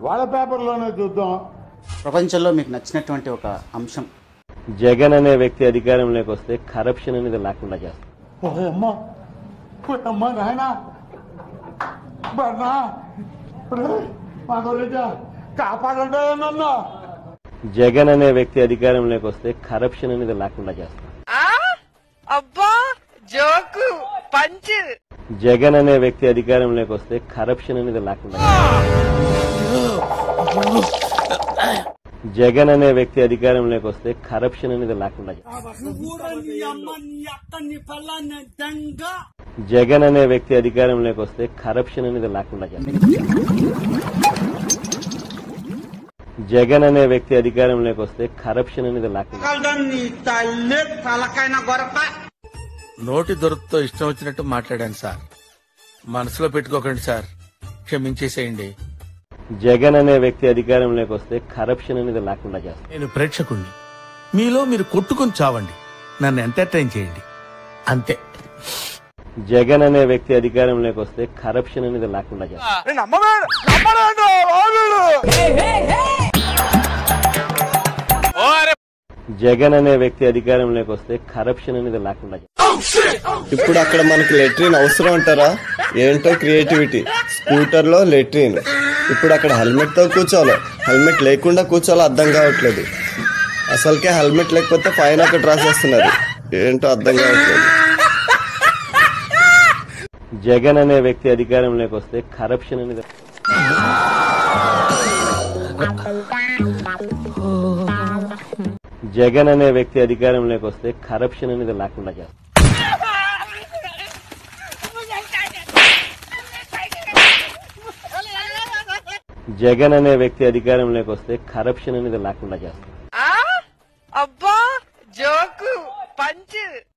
వాళ్ళ పేపర్లోనే చూద్దాం ప్రపంచంలో మీకు నచ్చినటువంటి ఒక అంశం జగన్ అనే వ్యక్తి అధికారంలోకి వస్తే కరప్షన్ అనేది లేకుండా చేస్తారు ఓ అమ్మ ఓ అమ్మ నాయన బర్నా మా గురించి కాపాడండి నన్ను జగన్ అనే వ్యక్తి అధికారంలోకి వస్తే కరప్షన్ అనేది లేకుండా చేస్తారు అబ్బా జోకు పంచ్ జగన్ అనే వ్యక్తి అధికారంలోకి వస్తే కరప్షన్ అనేది లేకుండా చేస్తారు. జగన్ అనే వ్యక్తి అధికారంలోకి వస్తే కరప్షన్ అనేది లేకుండా చేస్తారు. జగన్ అనే వ్యక్తి అధికారంలోకి వస్తే కరప్షన్ అనేది లేకుండా చేస్తారు. జగన్ అనే వ్యక్తి అధికారంలోకి వస్తే కరప్షన్ అనేది లేకుండా నోటి దొరకతో ఇష్టం వచ్చినట్టు మాట్లాడాను సార్ మనసులో పెట్టుకోకండి సార్ క్షమించేసేయండి జగన్ అనే వ్యక్తి అధికారంలోకి వస్తే కరప్షన్ అనేది లేకుండా చేస్తారు నేను ప్రేక్షకుణ్ణి మీలో మీరు కొట్టుకొని చావండి నన్ను ఎంటర్టైన్ చేయండి అంతే జగన్ అనే వ్యక్తి అధికారంలోకి వస్తే కరప్షన్ అనేది లేకుండా చేస్తారు జగన్ అనే వ్యక్తి అధికారంలోకి వస్తే కరప్షన్ అనేది లేకుండా చేస్తారు ఇప్పుడు అక్కడ మనకి లెట్రిన్ అవసరం అంటారా ఏంటో క్రియేటివిటీ స్కూటర్ లో లెట్రిన్ ఇప్పుడు అక్కడ హెల్మెట్ తో కూర్చోవాలి హెల్మెట్ లేకుండా కూర్చోవాలో అర్థం కావట్లేదు అసలుకే హెల్మెట్ లేకపోతే ఫైన్ ఒకటి రాసేస్తున్నారు ఏంటో అర్థం కావట్లేదు జగన్ అనే వ్యక్తి అధికారంలోకి వస్తే కరప్షన్ అనేది జగన్ అనే వ్యక్తి అధికారంలోకి వస్తే కరప్షన్ అనేది లేకుండా చేస్తారు జగన్ అనే వ్యక్తి అధికారంలోకి వస్తే కరప్షన్ అనేది లేకుండా చేస్తారు అబ్బా జోకు పంచ్